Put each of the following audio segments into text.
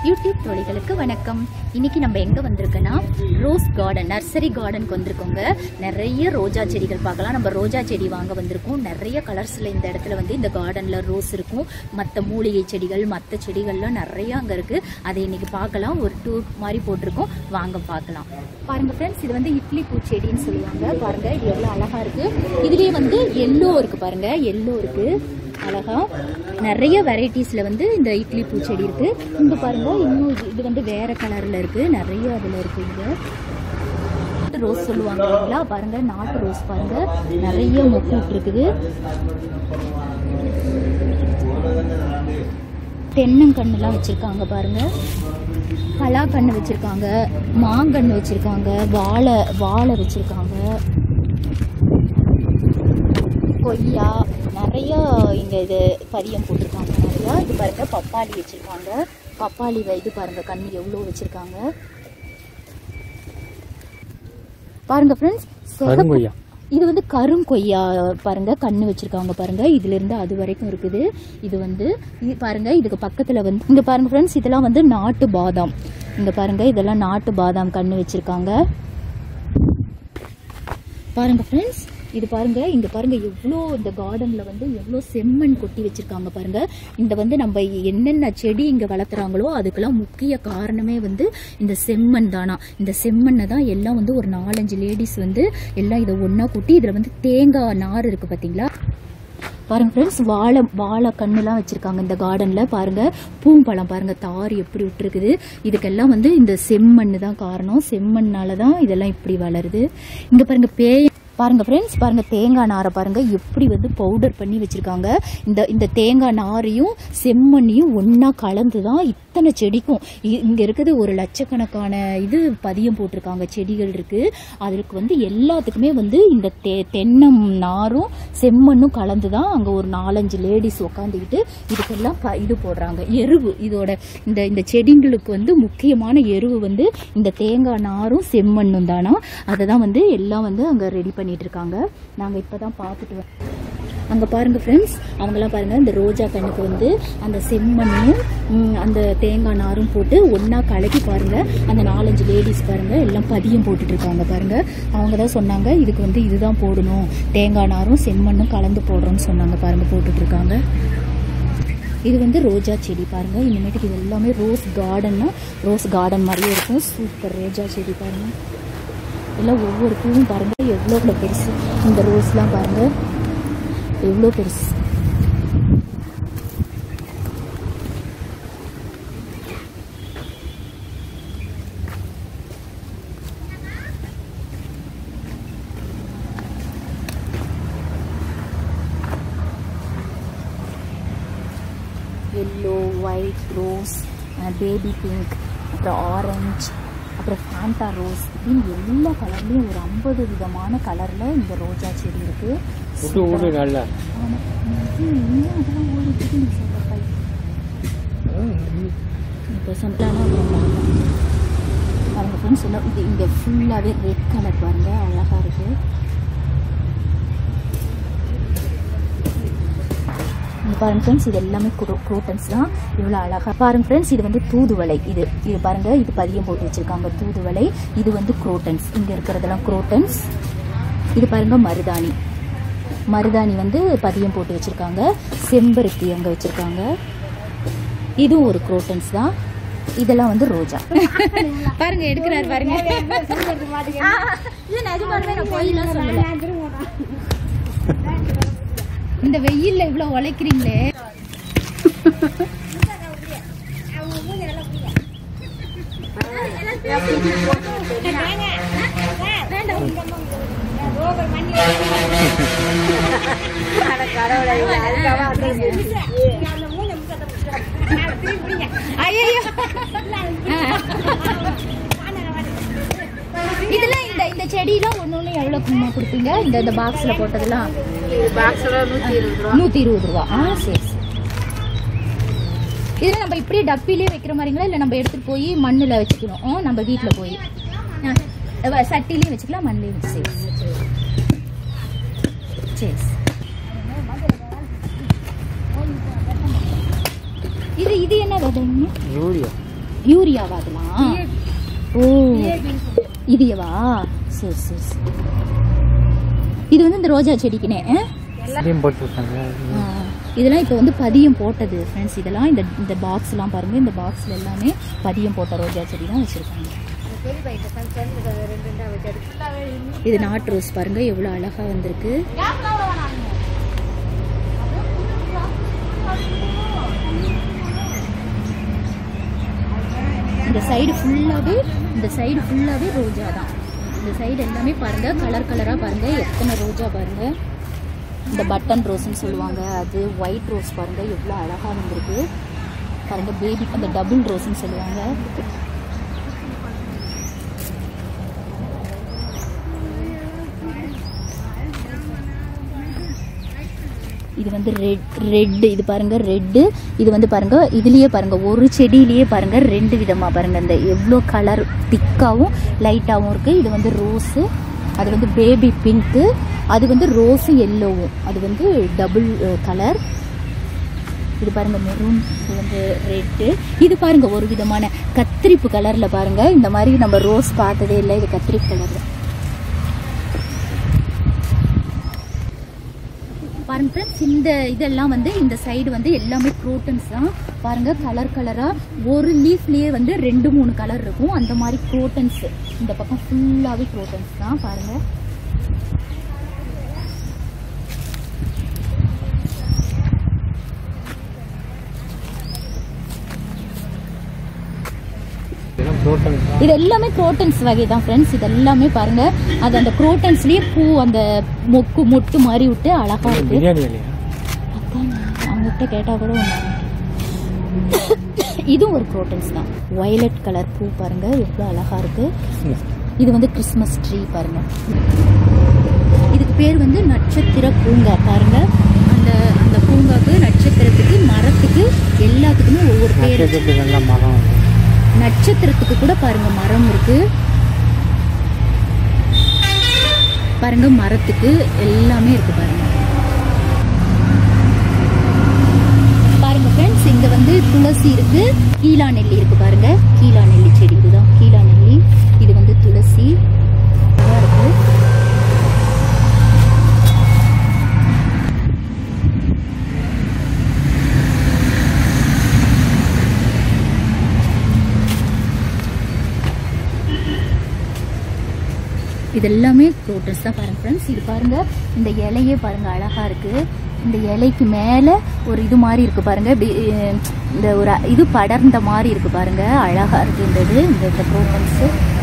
YouTube தோழிகளுக்கு வணக்கம் இன்னைக்கு நம்ம எங்க வந்திருக்கோன்னா ரோஸ் கார்டன் நர்சரி கார்டனுக்கு வந்திருக்கோங்க நிறைய ரோஜா செடிகள் பார்க்கலாம் நம்ம ரோஜா செடி வாங்க வந்திருக்கோம் நிறைய கலர்ஸ்ல இந்த இடத்துல வந்து இந்த கார்டன்ல ரோஸ் இருக்கும் மற்ற மூலிகை செடிகள் மற்ற செடிகள்லாம் நிறைய அங்க இருக்கு அதை இன்னைக்கு பார்க்கலாம் ஒரு டூர் மாதிரி போட்டிருக்கோம் வாங்க பார்க்கலாம் பாருங்க ஃப்ரெண்ட்ஸ் இது வந்து இட்லி பூச்செடின்னு சொல்லுவாங்க பாருங்க இது எவ்வளவு அழகா இருக்கு இதுலயே வந்து எல்லோ இருக்கு பாருங்க எல்லோ இருக்கு அழகா நிறைய வெரைட்டிஸ்ல வந்து இந்த இட்லி பூச்செடி இருக்கு இங்க பாருங்க இன்னும் இது- இது வந்து வேற கலர்ல இருக்கு நிறைய அதுல இருக்கு இங்க நாட்டு ரோஸ் சொல்லுவாங்க இல்லைங்களா பாருங்க நாட்டு ரோஸ் பாருங்க நிறைய மொக்கு இருக்குது தென்னங்கண்ணுலாம் வச்சிருக்காங்க பாருங்க பலாக்கண்ணு வச்சிருக்காங்க மாங்கன்று வச்சிருக்காங்க வாழை வாழை வச்சிருக்காங்க கொய்யா நிறைய இங்க இது பதியம் போட்டிருக்காங்க நிறைய இது பாருங்க பப்பாளி வச்சிருக்காங்க பப்பாளி வ- இது பாருங்க கண்ணு எவ்வளோ வச்சிருக்காங்க பாருங்க ஃப்ரெண்ட்ஸ் கருங்கொய்யா இது வந்து கருங்கொய்யா பாருங்க கண்ணு வச்சிருக்காங்க பாருங்க இதுல இருந்து அது வரைக்கும் இருக்குது இது வந்து இது பாருங்க இதுக்கு பக்கத்துல வந்து இங்க பாருங்க ஃப்ரெண்ட்ஸ் இதெல்லாம் வந்து நாட்டு பாதாம் இங்க பாருங்க இதெல்லாம் நாட்டு பாதாம் கண்ணு வச்சிருக்காங்க பாருங்க ஃப்ரெண்ட்ஸ் இது பாருங்க இங்க பாருங்க எவ்வளோ இந்த கார்டன்ல வந்து எவ்வளோ செம்மண் கொட்டி வச்சிருக்காங்க பாருங்க இந்த வந்து நம்ம என்னென்ன செடி இங்க வளர்த்துறாங்களோ அதுக்கெல்லாம் முக்கிய காரணமே வந்து இந்த செம்மண் தானா இந்த செம்மண்ணை தான் எல்லாம் வந்து ஒரு நாலஞ்சு லேடிஸ் வந்து எல்லாம் இதை ஒண்ணா கூட்டி இதுல வந்து தேங்காய் நார் இருக்கு பாத்தீங்களா பாருங்க ஃப்ரெண்ட்ஸ் வாழை வாழை கண்ணுலாம் வச்சிருக்காங்க இந்த கார்டன்ல பாருங்க பூம்பழம் பாருங்க தார் எப்படி விட்டுருக்குது இதுக்கெல்லாம் வந்து இந்த செம்மண் தான் காரணம் செம்மண்ணால தான் இதெல்லாம் இப்படி வளருது இங்க பாருங்க பேய் பாருங்க ஃப்ரெண்ட்ஸ் பாருங்க தேங்காய் நாரை பாருங்க எப்படி வந்து பவுடர் பண்ணி வச்சிருக்காங்க இந்த இந்த தேங்காய் நாரையும் செம்மண்ணையும் ஒண்ணா கலந்து தான் இத்தனை செடிக்கும் இ- இங்க இருக்குது ஒரு லட்சக்கணக்கான இது பதியம் போட்டிருக்காங்க செடிகள் இருக்கு அதுக்கு வந்து எல்லாத்துக்குமே வந்து இந்த தெ தென்னம் நாரும் செம்மண்ணும் கலந்து தான் அங்கே ஒரு நாலஞ்சு லேடிஸ் உக்காந்துக்கிட்டு இதுக்கெல்லாம் ப- இது போடுறாங்க எருவு இதோட இந்த இந்த செடிங்களுக்கு வந்து முக்கியமான எருவு வந்து இந்த தேங்காய் நாரும் செம்மண்ணும் தானா அதை தான் வந்து எல்லாம் வந்து அங்கே ரெடி பண்ணிட்டு இருக்காங்க நாங்கள் இப்போ தான் பார்த்துட்டு வரோம் அங்கே பாருங்க ஃப்ரெண்ட்ஸ் அவங்கெல்லாம் பாருங்க இந்த ரோஜா கண்ணுக்கு வந்து அந்த செம்மண்ணும் ம், அந்த தேங்காய் நாரும் போட்டு ஒண்ணா கலக்கி பாருங்க அந்த நாலஞ்சு லேடிஸ் பாருங்க எல்லாம் பதியம் போட்டுட்டு இருக்காங்க பாருங்க அவங்க தான் சொன்னாங்க இதுக்கு வந்து இதுதான் போடணும் தேங்காய் நாரும் செம்மண்ணும் கலந்து போடுறோம்னு சொன்னாங்க பாருங்க போட்டுட்டு இருக்காங்க இது வந்து ரோஜா செடி பாருங்க இனிமேட்டுக்கு இது எல்லாமே ரோஸ் கார்டன்னா ரோஸ் கார்டன் மாதிரியே இருக்கும் சூப்பர் ரோஜா செடி பாருங்க எல்லாம் ஒவ்வொரு பூவும் பாருங்க எவ்வளோ எவ்வளோ பெருசு இந்த ரோஸ்லாம் பாருங்க எவ்வளோ பெருசு yellow white rose baby pink அப்புறம் ஆரஞ்சு அப்புறம் ஃபேண்டா ரோஸ் இப்படின்னு எல்லா கலர்லேயும் ஒரு ஐம்பது விதமான கலரில் இந்த ரோஜா செடி இருக்குது விட்டு விடு நல்லா இப்போ சொன்னாலும் பாருங்க ஃப்ரெண்ட்ஸ் எல்லாம் இது இங்கே ஃபுல்லாகவே ரெட் கலர் பாருங்க அழகாக இருக்கு இங்க பாருங்க ஃப்ரெண்ட்ஸ் இது எல்லாமே குரோட்டன்ஸ் தான் இவ்வளோ அழகா பாருங்க ஃப்ரெண்ட்ஸ் இது வந்து தூதுவளை இது இது பாருங்க இது பதியம் போட்டு வச்சிருக்காங்க தூதுவளை இது வந்து குரோட்டன்ஸ் இங்க இருக்கிறதெல்லாம் குரோட்டன்ஸ் இது பாருங்க மருதாணி மருதாணி வந்து பதியம் போட்டு வச்சிருக்காங்க செம்பருத்தி அங்க வச்சிருக்காங்க இதுவும் ஒரு குரோட்டன்ஸ் தான் இதெல்லாம் வந்து ரோஜா பாருங்க எடுக்கிறாரு பாருங்க ஆ, இது நிஜமாலுமே நான் பொய்லாம் சொல்லல இந்த வெயில்ல இவ்வளவு உழைக்கிறீங்களே ஐயையோ. இதெல்லாம் இந்த இந்த செடியெல்லாம் ஒண்ணு ஒண்ணு எவ்வளவு கொடுப்பீங்க இந்த இந்த பாக்ஸ்ல போட்டதெல்லாம் நூத்தி இருபது ரூபா ஆ சரி சரி இதுல நம்ம இப்படியே டப்பிலே வைக்கிற மாதிரிங்களா இல்ல நம்ம எடுத்துட்டு போய் மண்ணுல வச்சுக்கணும் ஆ, நம்ம வீட்ல போய் ஆ, வ- சட்டிலையும் வச்சுக்கலாம் மண்ணிலையும் வச்சு சரி சரி இது இது என்ன விதைங்க யூரியா யூரியாவா அதெல்லாம் ஓ இதுவா சரி சரி சரி இது வந்து இந்த ரோஜா செடிக்குனே ஆ? இதையும் போட்டுருக்காங்க ஆ, இதெல்லாம் இப்போ வந்து பதியம் போட்டது ஃப்ரெண்ட்ஸ் இதெல்லாம் இந்த இந்த பாக்ஸ்லாம் பாருங்க இந்த பாக்ஸ்ல எல்லாமே பதியம் போட்ட ரோஜா செடி தான் வச்சிருக்காங்க இது நாட்டு ரோஸ் பாருங்க எவ்வளவு அழகா வந்திருக்கு இந்த சைடு ஃபுல்லாவே இந்த சைடு ஃபுல்லாவே ரோஜா தான் இந்த சைடு எல்லாமே பாருங்க கலர் கலரா பாருங்க எத்தனை ரோஜா பாருங்க இந்த பட்டன் ரோஸ்னு சொல்லுவாங்க அது ஒயிட் ரோஸ் பாருங்க எவ்வளோ அழகா வந்திருக்கு பாருங்க பேபி அந்த டபுள் ரோஸ்னு சொல்லுவாங்க இது வந்து ரெட் ரெட் இது பாருங்க ரெட்டு இது வந்து பாருங்க இதுலயே பாருங்க ஒரு செடியிலேயே பாருங்க ரெண்டு விதமா பாருங்க இந்த எவ்வளோ கலர் திக்காவும் லைட்டாகவும் இருக்கு இது வந்து ரோஸு அது வந்து பேபி பிங்க்கு அது வந்து ரோஸு எல்லோவும் அது வந்து டபுள் கலர் இது பாருங்க மெரூன் இது வந்து ரெட்டு இது பாருங்க ஒரு விதமான கத்திரிப்பு கலர்ல பாருங்க இந்த மாதிரி நம்ம ரோஸ் பார்த்ததே இல்லை இது கத்திரிப்பு கலர்ல பாருங்க ஃப்ரெண்ட்ஸ் இந்த இதெல்லாம் வந்து இந்த சைடு வந்து எல்லாமே குரோட்டன்ஸ் தான் பாருங்க கலர் கலரா ஒரு லீஃப்லயே வந்து ரெண்டு மூணு கலர் இருக்கும் அந்த மாதிரி குரோட்டன்ஸ் இந்த பக்கம் ஃபுல்லாவே குரோட்டன்ஸ் தான் பாருங்க இதெல்லாம் புரோட்டன் தான் இது எல்லாமே குரோட்டன்ஸ் வகை தான் ஃப்ரெண்ட்ஸ் இது எல்லாமே பாருங்க அது அந்த குரோட்டன்ஸ்லயே பூ அந்த மொக்கு மொட்டு மாதிரி விட்டு அழகா இருக்கு பிரியாணி இல்லையா அதான் அவங்ககிட்ட கேட்டா கூட ஒன்று இதுவும் ஒரு குரோட்டன்ஸ் தான் வயலட் கலர் பூ பாருங்க எவ்வளோ அழகா இருக்கு இது வந்து கிறிஸ்மஸ் ட்ரீ பாருங்க இதுக்கு பேர் வந்து நட்சத்திர பூங்கா பாருங்க அந்த அந்த பூங்காக்கு நட்சத்திரத்துக்கு மரத்துக்கு எல்லாத்துக்குமே ஒவ்வொரு பேர் நட்சத்திரத்துக்கு நல்லா மரம் இருக்கு. நட்சத்திரத்துக்கு கூட பாருங்க மரம் இருக்கு பாருங்க மரத்துக்கு எல்லாமே இருக்கு பாருங்க பாருங்க ஃப்ரெண்ட்ஸ் இங்க வந்து துளசி இருக்கு கீழா நெல்லி இருக்கு பாருங்க கீழா நெல்லி செடி இதுதான் கீழா நெல்லி இது வந்து துளசி அழகா இருக்கு இது எல்லாமே க்ரோட்டஸ் தான் பாருங்க ஃப்ரெண்ட்ஸ் இது பாருங்க இந்த இலையே பாருங்க அழகா இருக்கு இந்த இலைக்கு மேல ஒரு இது மாதிரி இருக்கு பாருங்க இப்படி, அஹ், இந்த ஒரு இது படர்ந்த மாதிரி இருக்கு பாருங்க அழகா இருக்கு இந்த இது இந்த இந்த க்ரோட்டன்ஸ்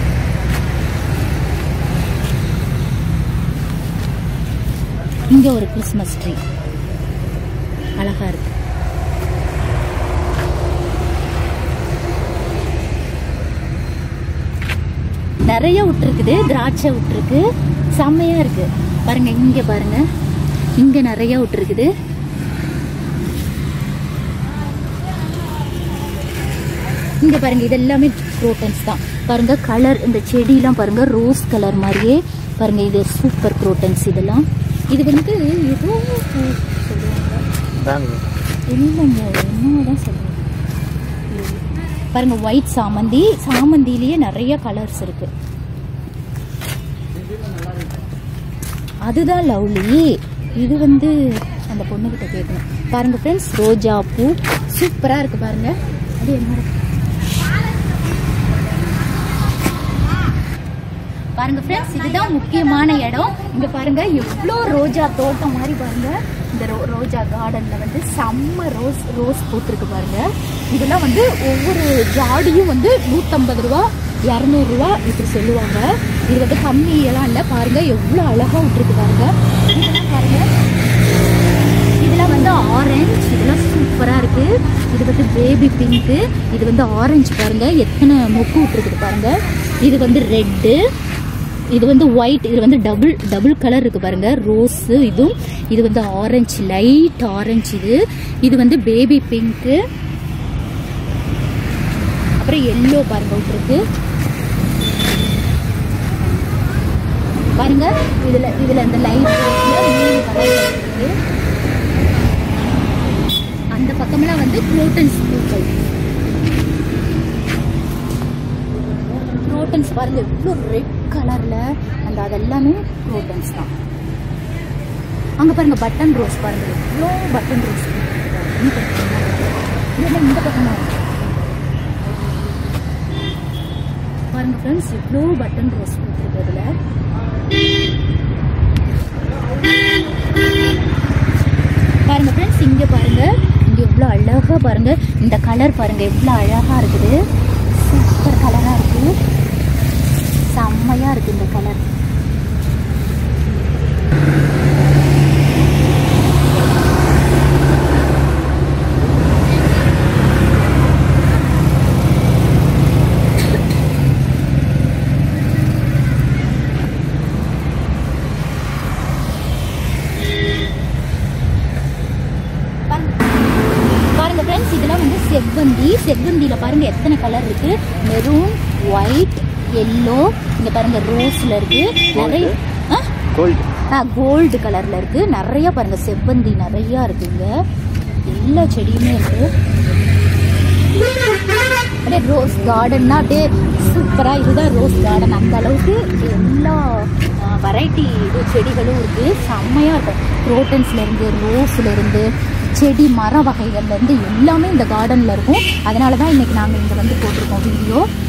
இங்க ஒரு கிறிஸ்மஸ் ட்ரீ அழகா இருக்கு நிறைய விட்டுருக்குது திராட்சை விட்டுருக்கு செம்மையா இருக்கு பாருங்க இங்க பாருங்க இங்க நிறைய விட்டுருக்குது இங்க பாருங்க இது எல்லாமே குரோட்டன்ஸ் தான் பாருங்க கலர் இந்த செடியெல்லாம் பாருங்க ரோஸ் கலர் மாதிரியே பாருங்க இது சூப்பர் குரோட்டன்ஸ் இதெல்லாம் இது வந்து ஏதோ பூ சொல்லுவாங்க பெங்களூர் இல்லைங்க என்னதான் சொல்லுவாங்க பாருங்க ஒயிட் சாமந்தி சாமந்திலேயே நிறைய கலர்ஸ் இருக்கு அதுதான் லவ்லி இது வந்து அந்த பொண்ணுகிட்ட கேட்கணும் பாருங்க ஃப்ரெண்ட்ஸ் ரோஜா பூ சூப்பரா இருக்கு பாருங்க அது என்ன பாருங்க ஃப்ரெண்ட்ஸ் இதுதான் முக்கியமான இடம் இங்க பாருங்க எவ்வளோ ரோஜா தோட்டம் மாதிரி பாருங்க இந்த ரோ ரோஜா கார்டன்ல வந்து செம்ம ரோஸ் ரோஸ் போட்டிருக்கு பாருங்க இதெல்லாம் வந்து ஒவ்வொரு ஜாடியும் வந்து நூற்றம்பது ரூபா இரநூறுவா இப்படி சொல்லுவாங்க இது வந்து கம்மியெல்லாம் இல்லை பாருங்க எவ்வளோ அழகா விட்டுருக்கு பாருங்க இதெல்லாம் பாருங்க இதெல்லாம் வந்து ஆரஞ்சு இதெல்லாம் சூப்பரா இருக்கு இது வந்து பேபி பிங்க்கு இது வந்து ஆரஞ்சு பாருங்க எத்தனை மொக்கு விட்டுருக்குது பாருங்க இது வந்து ரெட்டு இது வந்து ஒயிட் இது வந்து டபுள் டபுள் கலர் இருக்கு பாருங்க ரோஸ் இதுவும் இது வந்து ஆரஞ்சு லைட் ஆரஞ்சு இது இது வந்து பேபி பிங்க்கு அப்புறம் எல்லோ பாருங்க விட்டுருக்கு பாருங்க இதுல இதுல இந்த லைட் மூணு கலர் இருக்கு அந்த பக்கமெல்லாம் வந்து குரோட்டன்ஸ் பூக்கள் பாருங்க இவ்வளோ ரெட் கலர்ல அந்த அதெல்லாமே குரோட்டன்ஸ் தான் அங்க பாருங்க பட்டன் ரோஸ் பாருங்க எவ்வளோ பட்டன் ரோஸ் இதெல்லாம் இந்த பக்கமா இருக்கு பாருங்க ஃப்ரெண்ட்ஸ் இவ்வளோ பட்டன் ரோஸ் கொடுத்துருக்கு அதுல பாருங்க ஃப்ரெண்ட்ஸ் இங்க பாருங்க இங்க எவ்வளோ அழகா பாருங்க இந்த கலர் பாருங்க எவ்வளோ அழகா இருக்குது சூப்பர் கலரா இருக்கு செம்மையா இருக்கு இந்த கலர் பாருங்க ஃப்ரெண்ட்ஸ் இதெல்லாம் வந்து செவ்வந்தி செவ்வந்தியில பாருங்க எத்தனை கலர் இருக்கு மெரூன் ஒயிட் எல்லோ இங்க பாருங்க ரோஸ்ல இருக்கு நிறைய கோல்டு கோல்டு கலர்ல இருக்கு நிறைய பாருங்க செவ்வந்தி நிறைய இருக்குங்க எல்லா செடியுமே இருக்கு அப்படியே ரோஸ் கார்டன்னா அப்படியே சூப்பரா இதுதான் ரோஸ் கார்டன் அந்த அளவுக்கு எல்லா வெரைட்டி இது செடிகளும் இருக்கு செம்மையா இருக்கும் குரோட்டன்ஸ்ல இருந்து ரோஸ்ல இருந்து செடி மர வகைகள்ல இருந்து எல்லாமே இந்த கார்டன்ல இருக்கும் அதனால தான் இன்னைக்கு நாங்க இங்க வந்து போட்டிருக்கோம் வீடியோ